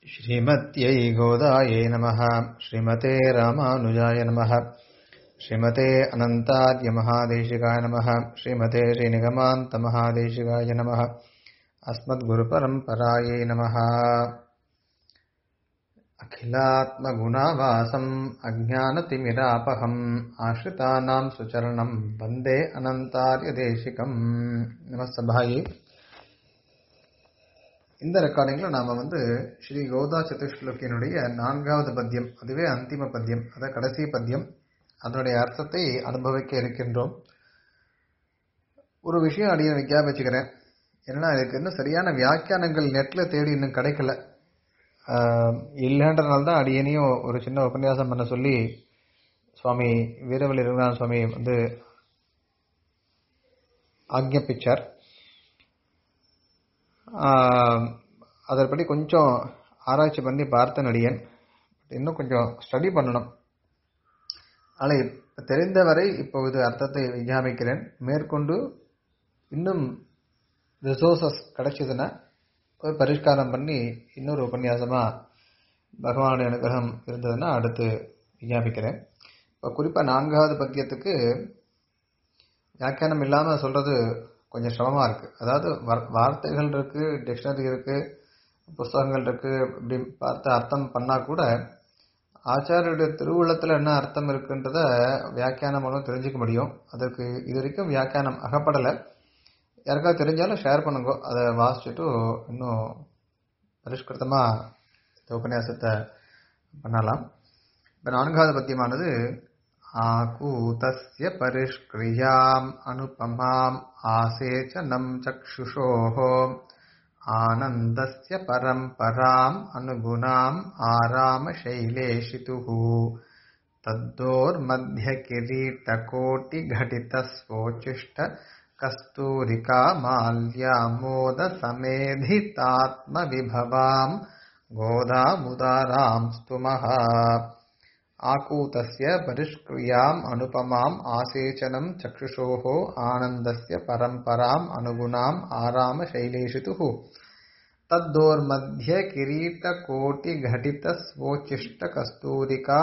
श्रीमत्यै गोदायै नमः श्रीमते रामानुजाय नमः श्रीमते अनन्ताद्यमहादेशिकाय नमः श्रीमते श्रीनिगमान्तमहादेशिकाय नमः अस्मद्गुरुपरम्परायै नमः अखिलात्मगुणावासम् अज्ञानतिमिरापहम् आश्रितानां सुचरणम् वन्दे अनन्तार्यदेशिकम् நமஸ்தபாயி இந்த ரெக்கார்டிங்ல நாம வந்து ஸ்ரீ கோதா சதுஷ்லோக்கியனுடைய நான்காவது பத்தியம் அதுவே அந்திம பத்தியம் அத கடைசி பத்தியம் அதனுடைய அர்த்தத்தை அனுபவிக்க இருக்கின்றோம் ஒரு விஷயம் அடிய விஞ்ஞாபிச்சுக்கிறேன் என்னன்னா இதுக்கு இன்னும் சரியான வியாக்கியானங்கள் நெட்ல தேடி இன்னும் கிடைக்கல ஆஹ் இல்லைன்றனால தான் அடியனையும் ஒரு சின்ன உபன்யாசம் பண்ண சொல்லி சுவாமி வீரவல்லி ரகுநாத சுவாமி வந்து ஆக்ஞப்பிச்சார் ஆஹ் அதன்படி கொஞ்சம் ஆராய்ச்சி பண்ணி பார்த்த நடிகன் இன்னும் கொஞ்சம் ஸ்டடி பண்ணணும் ஆனால் இப்ப தெரிந்தவரை இப்பொழுது அர்த்தத்தை விஞ்ஞாபிக்கிறேன் மேற்கொண்டு இன்னும் ரிசோர்சஸ் கிடைச்சதுன்னா ஒரு பரிஷ்காரம் பண்ணி இன்னொரு உபன்யாசமா பகவானுடைய அனுகிரகம் இருந்ததுன்னா அடுத்து விஞ்ஞாபிக்கிறேன் இப்போ குறிப்பாக நான்காவது பத்தியத்துக்கு வியாக்கியானம் இல்லாமல் சொல்றது கொஞ்சம் சிரமமாக இருக்கு அதாவது வர்- வார்த்தைகள் இருக்கு டிக்ஷனரி இருக்கு புஸ்தகங்கள் இருக்கு இப்படி பார்த்து அர்த்தம் பண்ணா கூட ஆச்சாரியுடைய திருவுள்ளத்தில் என்ன அர்த்தம் இருக்குன்றத வியாக்கியானம் மூலம் தெரிஞ்சுக்க முடியும் அதற்கு இது வரைக்கும் வியாக்கியானம் அகப்படலை யாருக்காவது தெரிஞ்சாலும் ஷேர் பண்ணுங்க அதை வாசிச்சுட்டு இன்னும் பரிஷ்கிருத்தமாக இந்த உபன்யாசத்தை பண்ணலாம் இப்போ நான்காவது பத்தியமானது ஆகூதஸ்ய பரிஷ்கிரியாம் அனுபமாம் ஆசேச்சனம் சக்ஷுஷோः ஆனந்தஸ்ய பரம்பராம் அனுகுணாம் ஆராமशैलेशितुः तद्दोर्मध्यकिरीटकोटिघटितस्वोचिष्ट कस्तूरिका माल्यामोदसमेधितात्मविभवाम् गोदामुदाराम् स्तुमः आकूतस्य परिष्क्रियाम् अनुपमाम् आसेचनम् चक्षुषोः आनन्दस्य परम्पराम् अनुगुणाम् आरामशैलेषितुः तद्दोर्मध्ये किरीटकोटिघटितस्वोचिष्टकस्तूरिका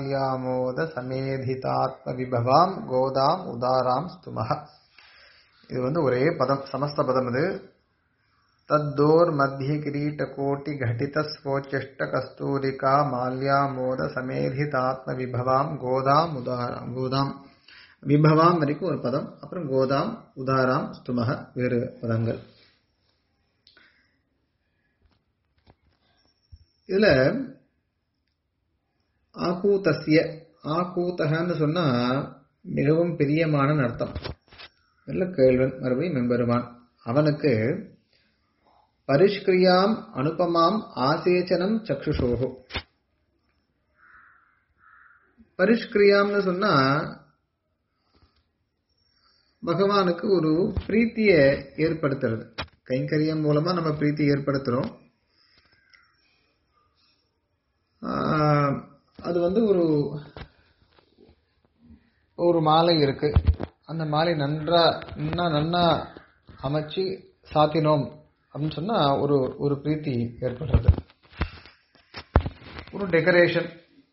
माल्यामोदसमेधितात्मविभवाम् கோதாம் உதாராம் ஸ்துமஹ இது வந்து ஒரே பதம் சமஸ்த பதம் இது தத்தோர் மத்திய கிரீட கோட்டி घटित स्वोचिष्ट கஸ்தூரிகா மால்யாமோத சமேதிதாத்ம விபவாம் கோதாம் உதாராம் கோதாம் விபவாம் வரைக்கும் ஒரு பதம் அப்புறம் கோதாம் உதாராம் ஸ்துமக வேறு பதங்கள் இதுல ஆகூதஸ்ய ஆகூதகன்னு சொன்னா மிகவும் பிரியமான அர்த்தம் நல்ல கேள்வன் மறுபடியும் மெம்பெருமான் அவனுக்கு பரிஷ்கிரியாம் அனுபமாம் ஆசேச்சனம் சக்ஷுஷோகோ பரிஷ்கிரியாம்னு சொன்னா பகவானுக்கு ஒரு பிரீத்தியை ஏற்படுத்துறது கைங்கரியம் மூலமா நம்ம பிரீத்தி ஏற்படுத்துறோம் ஆஹ், அது வந்து ஒரு ஒரு மாலை இருக்கு அந்த மாலை நன்றா நன்னா நன்னா அமைச்சு சாத்தினோம் அப்படின்னு சொன்னா ஒரு ஒரு பிரீத்தி ஏற்படுறது ஒரு டெக்கரேஷன்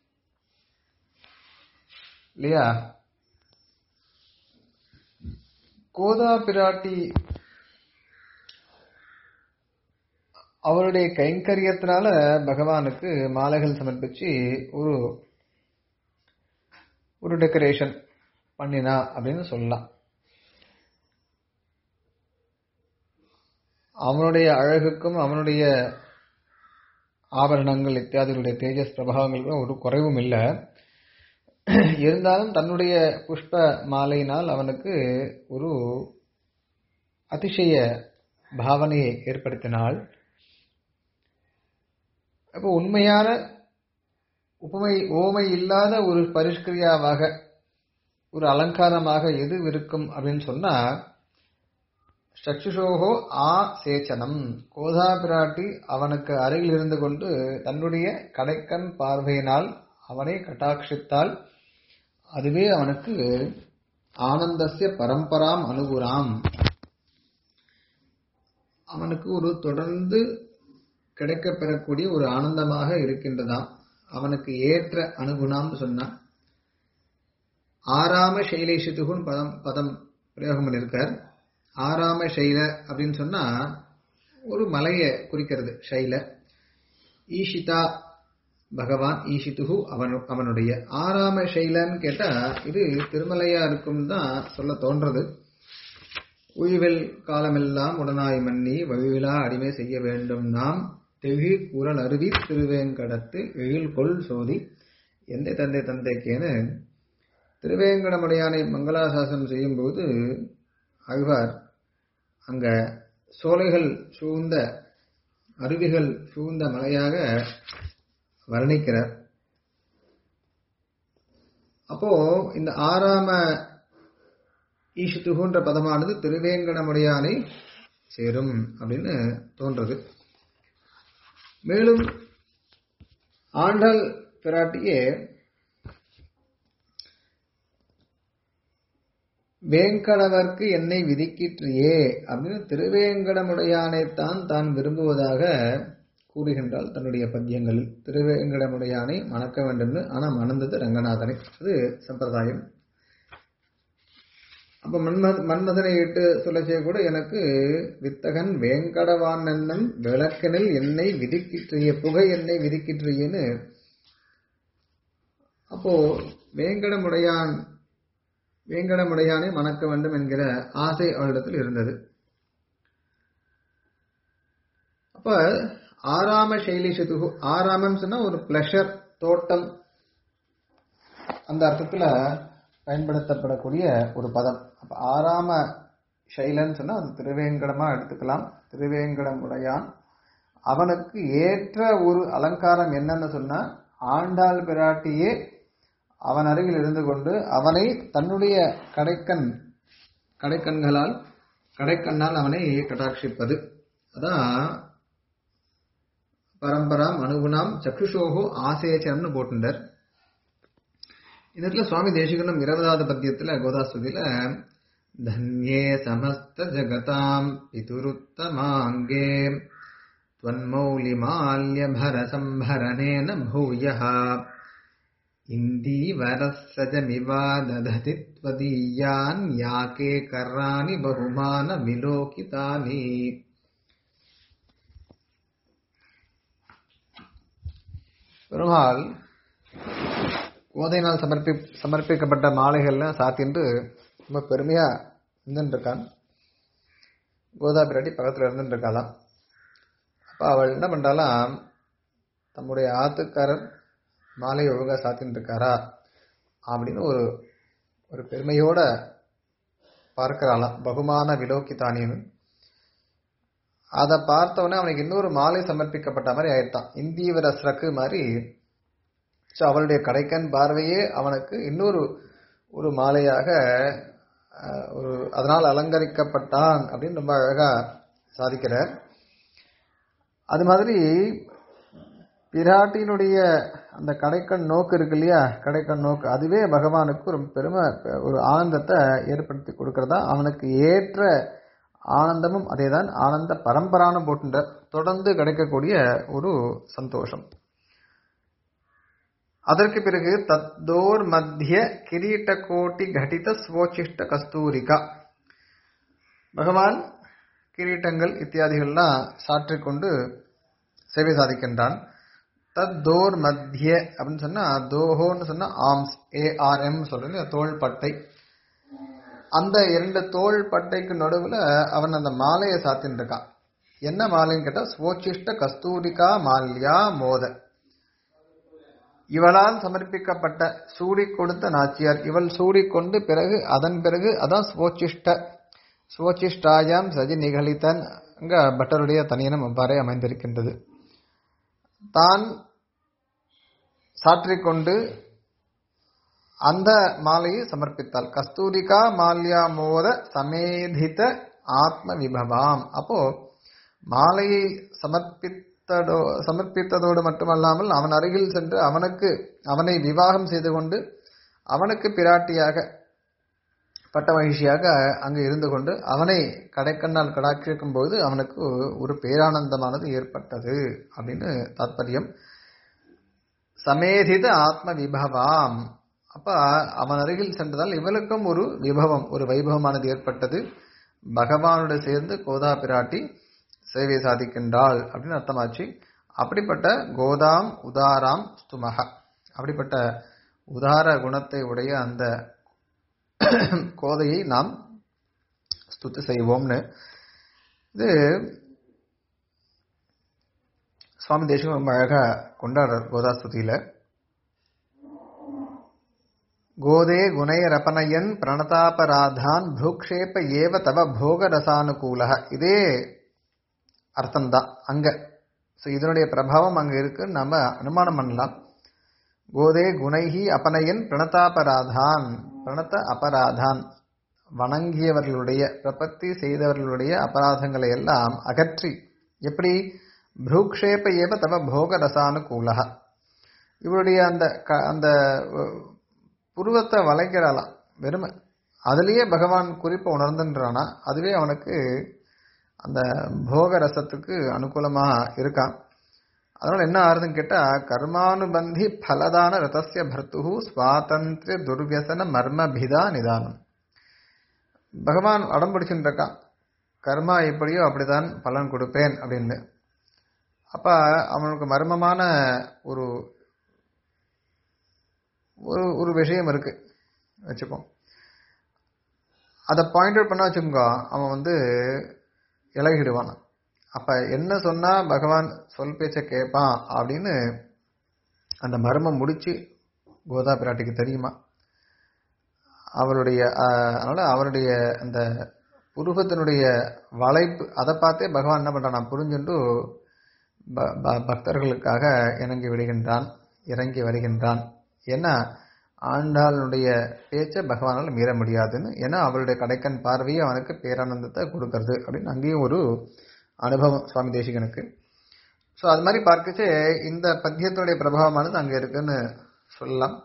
இல்லையா கோதா பிராட்டி அவருடைய கைங்கரியத்தினால பகவானுக்கு மாலைகள் சமர்ப்பிச்சு ஒரு ஒரு டெக்கரேஷன் பண்ணினா அப்படின்னு சொல்லலாம் அவனுடைய அழகுக்கும் அவனுடைய ஆபரணங்கள் இத்தியாதிகளுடைய தேஜஸ் பிரபாவங்களுக்கும் ஒரு குறைவும் இல்லை இருந்தாலும் தன்னுடைய புஷ்ப மாலையினால் அவனுக்கு ஒரு அதிசய பாவனையை ஏற்படுத்தினாள் அப்போ உண்மையான உபமை ஓமை இல்லாத ஒரு பரிஷ்கிரியாவாக ஒரு அலங்காரமாக எது இருக்கும் அப்படின்னு சொன்னா சக்ஷுஷோகோ ஆ சேச்சனம் கோதா பிராட்டி அவனுக்கு அருகில் இருந்து கொண்டு தன்னுடைய கடைக்கண் பார்வையினால் அவனை கட்டாட்சித்தால் அதுவே அவனுக்கு ஆனந்தஸ்ய பரம்பராம் அனுகுராம் அவனுக்கு ஒரு தொடர்ந்து கிடைக்கப் பெறக்கூடிய ஒரு ஆனந்தமாக இருக்கின்றதாம் அவனுக்கு ஏற்ற அனுகுணாம்னு சொன்னான் ஆறாம சைலேஷித்துகுன்னு பதம் பதம் பிரயோகம் பண்ணியிருக்கார் ஆறாம சைல அப்படின்னு சொன்னா ஒரு மலையை குறிக்கிறது சைல ஈஷிதா பகவான் ஈஷித்துகு அவன் அவனுடைய ஆறாம சைலன்னு கேட்டா இது திருமலையா இருக்கும் தான் சொல்ல தோன்றது உய்வில் காலமெல்லாம் உடனாய் மன்னி வழிவிழா அடிமை செய்ய வேண்டும் நாம் தெழி குரல் அருவி திருவேங்கடத்து எழில் கொள் சோதி எந்த தந்தை தந்தைக்கேன்னு திருவேங்கடமுடையானை மங்களாசாசனம் செய்யும்போது ஆழ்வார் அங்க சோலைகள் சூழ்ந்த அருவிகள் சூழ்ந்த மலையாக வர்ணிக்கிறார் அப்போ இந்த ஆறாம ஈஷித்துகுன்ற பதமானது திருவேங்கடமுடையானை சேரும் அப்படின்னு தோன்றது மேலும் ஆண்டாள் பிராட்டியே வேங்கடவர்க்கு என்னை விதிக்கிற்றியே அப்படின்னு திருவேங்கடமுடையானைத்தான் தான் விரும்புவதாக கூறுகின்றாள் தன்னுடைய பத்தியங்களில் திருவேங்கடமுடையானை மணக்க வேண்டும்னு ஆனா மணந்தது ரங்கநாதனை அது சம்பிரதாயம் அப்ப மன்மத மன்மதனை இட்டு சொல்லச்சே கூட எனக்கு வித்தகன் வேங்கடவான் என்னும் விளக்கனில் என்னை விதிக்கிற்றிய புகை என்னை விதிக்கிற்றியன்னு அப்போ வேங்கடமுடையான் வேங்கடமுடையானை மணக்க வேண்டும் என்கிற ஆசை அவளிடத்தில் இருந்தது அப்ப ஆறாம சைலி சதுகு ஆறாமம் சொன்னா ஒரு பிளஷர் தோட்டம் அந்த அர்த்தத்துல பயன்படுத்தப்படக்கூடிய ஒரு பதம் அப்ப ஆறாம சைலன்னு சொன்னா அது திருவேங்கடமா எடுத்துக்கலாம் திருவேங்கடமுடையான் அவனுக்கு ஏற்ற ஒரு அலங்காரம் என்னன்னு சொன்னா ஆண்டாள் பிராட்டியே அவன் அருகில் இருந்து கொண்டு அவனை தன்னுடைய கடைக்கண் கடைக்கண்களால் கடைக்கண்ணால் அவனை கட்டாட்சிப்பது அதான் பரம்பராம் அனுகுணாம் சக்ஷுஷோகோ ஆசேச்சரம்னு போட்டுண்டார் இந்த இடத்துல சுவாமி தேசிகனும் இருபதாவது பத்தியத்துல கோதாஸ்துதியில தன்யே சமஸ்த ஜகதாம் பிதுருத்தமாங்கே त्वन्मौलिमाल्यभरसम्भरणेन भूयः इन्दीवरसजमिवा दधति त्वदीयान् याके कर्णानि बहुमानविलोकितानि பெருமாள் கோதையினால் சமர்ப்பி சமர்ப்பிக்கப்பட்ட மாலைகள்லாம் சாத்தின்று ரொம்ப பெருமையா இருந்துருக்கான் கோதா பிராட்டி பக்கத்தில் இருந்துருக்காளாம் அப்போ அவள் என்ன பண்ணுறாலாம் தம்முடைய ஆத்துக்காரர் மாலை ஒழுங்காக சாத்தின்னு இருக்காரா அப்படின்னு ஒரு ஒரு பெருமையோட பார்க்கிறாளாம் பகுமான விலோக்கித்தானின்னு அதை பார்த்தவொடனே அவனுக்கு இன்னொரு மாலை சமர்ப்பிக்கப்பட்ட மாதிரி ஆயிட்டான் இந்தீவர ஸ்ரக்கு மாதிரி ஸோ அவளுடைய கடைக்கன் பார்வையே அவனுக்கு இன்னொரு ஒரு மாலையாக ஒரு அதனால் அலங்கரிக்கப்பட்டான் அப்படின்னு ரொம்ப அழகா சாதிக்கிறார் அது மாதிரி பிராட்டியினுடைய அந்த கடைக்கண் நோக்கு இருக்கு இல்லையா கடைக்கண் நோக்கு அதுவே பகவானுக்கு ஒரு பெருமை ஒரு ஆனந்தத்தை ஏற்படுத்தி கொடுக்கறதா அவனுக்கு ஏற்ற ஆனந்தமும் அதேதான் ஆனந்த பரம்பரான போட்டுன்ற தொடர்ந்து கிடைக்கக்கூடிய ஒரு சந்தோஷம் அதற்கு பிறகு தத்தோர் மத்திய கிரீட்ட கோட்டி கடித ஸ்வோச்சிஷ்ட கஸ்தூரிகா பகவான் கிரீட்டங்கள் இத்தியாதிகள்லாம் சாற்றிக்கொண்டு சேவை சாதிக்கின்றான் தத்தோர் மத்திய அப்படின்னு சொன்னா தோஹோன்னு சொன்னா ஆம்ஸ் ஏஆர்எம் சொல்றேன் தோள் பட்டை அந்த இரண்டு தோள் பட்டைக்கு நடுவில் அவன் அந்த மாலையை சாத்தின்னு இருக்கான் என்ன மாலைன்னு கேட்டா ஸ்வோச்சிஷ்ட கஸ்தூரிகா மால்யா மோத இவளால் சமர்ப்பிக்கப்பட்ட சூடி கொடுத்த நாச்சியார் இவள் சூடிக்கொண்டு பிறகு அதன் பிறகு அதான் ஸ்வோச்சிஷ்ட ஸ்வோச்சிஷ்டாயாம் சஜி நிகழித்தன் அங்க பட்டருடைய தனியனம் அவ்வாறே அமைந்திருக்கின்றது தான் சாற்றிக்கொண்டு அந்த மாலையை சமர்ப்பித்தாள் கஸ்தூரிகா மால்யா மோத சமேதித ஆத்ம விபவாம் அப்போ மாலையை சமர்ப்பித்ததோ சமர்ப்பித்ததோடு மட்டுமல்லாமல் அவன் அருகில் சென்று அவனுக்கு அவனை விவாகம் செய்து கொண்டு அவனுக்கு பிராட்டியாக பட்ட மகிழ்ச்சியாக அங்கு இருந்து கொண்டு அவனை கடைக்கண்ணால் கடாட்சிக்கும் போது அவனுக்கு ஒரு பேரானந்தமானது ஏற்பட்டது அப்படின்னு தாத்பரியம் சமேதித ஆத்ம விபவாம் அப்ப அவன் அருகில் சென்றதால் இவளுக்கும் ஒரு விபவம் ஒரு வைபவமானது ஏற்பட்டது பகவானோடு சேர்ந்து கோதா பிராட்டி சேவை சாதிக்கின்றாள் அப்படின்னு அர்த்தமாச்சு அப்படிப்பட்ட கோதாம் உதாராம் ஸ்துமக அப்படிப்பட்ட உதார குணத்தை உடைய அந்த கோதையை நாம் ஸ்துதி செய்வோம்னு இது சுவாமி தேசம் ரொம்ப அழகா கொண்டாடுறார் கோதா ஸ்துதியில கோதே குணைரபனயன் பிரணதாபராதான் புரூக்ஷேப ஏவ தவ போக ரசானுகூல இதே அர்த்தம்தான் அங்க ஸோ இதனுடைய பிரபாவம் அங்க இருக்கு நம்ம அனுமானம் பண்ணலாம் கோதே குணைஹி அபனயன் பிரணதாபராதான் பிரணத்த அபராதான் வணங்கியவர்களுடைய பிரபத்தி செய்தவர்களுடைய அபராதங்களை எல்லாம் அகற்றி எப்படி புரூக்ஷேப ஏவ தவ போக ரசானுகூலக இவருடைய அந்த க அந்த புருவத்தை வளைக்கிறாளாம் வெறுமை அதுலேயே பகவான் குறிப்பை உணர்ந்துன்றானா அதுவே அவனுக்கு அந்த போக ரசத்துக்கு அனுகூலமாக இருக்கான் அதனால என்ன ஆறுதுன்னு கேட்டா கர்மானுபந்தி பலதான ரதசிய பர்த்து சுவாதந்திர துர்வியசன மர்மபிதா நிதானம் பகவான் அடம் பிடிச்சுட்டு இருக்கான் கர்மா எப்படியோ அப்படிதான் பலன் கொடுப்பேன் அப்படின்னு அப்ப அவனுக்கு மர்மமான ஒரு ஒரு ஒரு விஷயம் இருக்கு வச்சுப்போம் அதை பாயிண்ட் அவுட் பண்ண வச்சுக்கோங்க அவன் வந்து இலகிடுவான் அப்ப என்ன சொன்னா பகவான் சொல் பேச்ச கேட்பான் அப்படின்னு அந்த மர்மம் முடிச்சு கோதா பிராட்டிக்கு தெரியுமா அவருடைய அதனால அவருடைய அந்த புருவத்தினுடைய வளைப்பு அதை பார்த்தே பகவான் என்ன பண்றான் நான் புரிஞ்சுட்டு பக்தர்களுக்காக இறங்கி விடுகின்றான் இறங்கி வருகின்றான் ஏன்னா ஆண்டாளுடைய பேச்சை பகவானால் மீற முடியாதுன்னு ஏன்னா அவருடைய கடைக்கன் பார்வையை அவனுக்கு பேரானந்தத்தை கொடுக்கறது அப்படின்னு அங்கேயும் ஒரு அனுபவம் சுவாமி தேசிகனுக்கு ஸோ அது மாதிரி பார்க்கச்சே இந்த பத்தியத்தினுடைய பிரபாவமானது அங்கே இருக்குன்னு சொல்லலாம்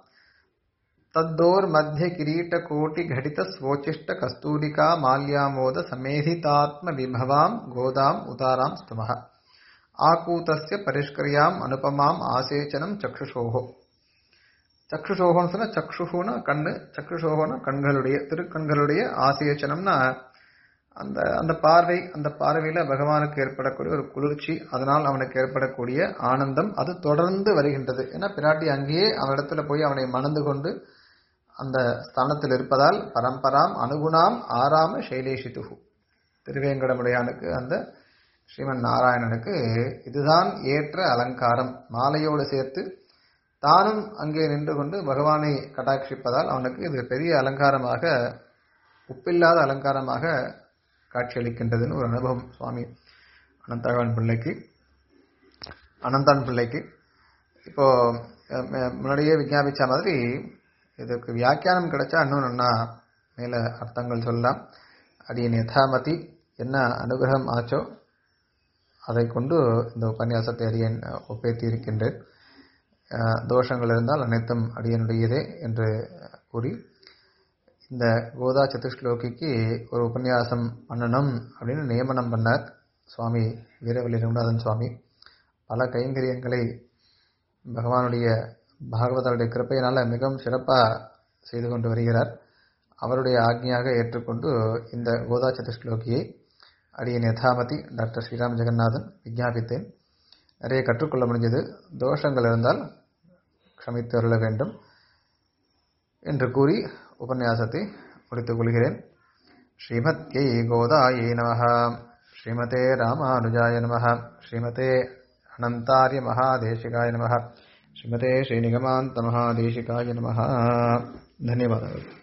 தத்தோர் மத்திய கிரீட்ட கோட்டி கடித ஸ்வோச்சிஷ்ட கஸ்தூரிகா மால்யாமோத சமேதிதாத்ம விபவாம் கோதாம் உதாராம் ஸ்துமக ஆக்கூத்தஸ்ய பரிஷ்கரியாம் அனுபமாம் ஆசேச்சனம் சக்ஷுஷோகோ சக்ஷுஷோகம்னு சொன்னா சக்ஷுஷுனா கண்ணு சக்ஷுஷோகம்னா கண்களுடைய திருக்கண்களுடைய ஆசேச்சனம்னா அந்த அந்த பார்வை அந்த பார்வையில பகவானுக்கு ஏற்படக்கூடிய ஒரு குளிர்ச்சி அதனால் அவனுக்கு ஏற்படக்கூடிய ஆனந்தம் அது தொடர்ந்து வருகின்றது ஏன்னா பிராட்டி அங்கேயே அவனிடத்துல போய் அவனை மணந்து கொண்டு அந்த ஸ்தானத்தில் இருப்பதால் பரம்பராம் அனுகுணாம் ஆறாம சைலேஷிதுகு திருவேங்கடமுடையானுக்கு அந்த ஸ்ரீமன் நாராயணனுக்கு இதுதான் ஏற்ற அலங்காரம் மாலையோடு சேர்த்து தானும் அங்கே நின்று கொண்டு பகவானை கட்டாட்சிப்பதால் அவனுக்கு இது பெரிய அலங்காரமாக உப்பில்லாத அலங்காரமாக காட்சியளிக்கின்றதுன்னு ஒரு அனுபவம் சுவாமி அனந்தாழ்வான் பிள்ளைக்கு அனந்தான் பிள்ளைக்கு இப்போ முன்னாடியே விஞ்ஞாபிச்ச மாதிரி இதுக்கு வியாக்கியானம் கிடைச்சா இன்னும் நல்லா மேல அர்த்தங்கள் சொல்லலாம் அடியின் யதாமதி என்ன அனுகிரகம் ஆச்சோ அதை கொண்டு இந்த உபன்யாசத்தை அடியன் ஒப்பேற்றி இருக்கின்றேன் தோஷங்கள் இருந்தால் அனைத்தும் அடியனுடையதே என்று கூறி இந்த கோதா சதுஷ்லோகிக்கு ஒரு உபன்யாசம் பண்ணணும் அப்படின்னு நியமனம் பண்ணார் சுவாமி வீரவல்லி ரகுநாதன் சுவாமி பல கைங்கரியங்களை பகவானுடைய பாகவதனுடைய கிருப்பையினால் மிகவும் சிறப்பாக செய்து கொண்டு வருகிறார் அவருடைய ஆக்ஞையாக ஏற்றுக்கொண்டு இந்த கோதா சதுஷ்லோகியை அடியின் யதாமதி டாக்டர் ஸ்ரீராம் ஜெகநாதன் விஞ்ஞாபித்தேன் நிறைய கற்றுக்கொள்ள முடிஞ்சது தோஷங்கள் இருந்தால் க்ஷமித்து அருள வேண்டும் என்று கூறி உபன்யாசத்தை முடித்துக் கொள்கிறேன் ஸ்ரீமத்யை கோதாயை நம ஸ்ரீமதே ராமானுஜாய நம ஸ்ரீமதே அனந்தாரிய மகாதேசிகாய நம ஸ்ரீமதே ஸ்ரீநிகமாந்த மகாதேசிகாய நம ಧನ್ಯವಾದಗಳು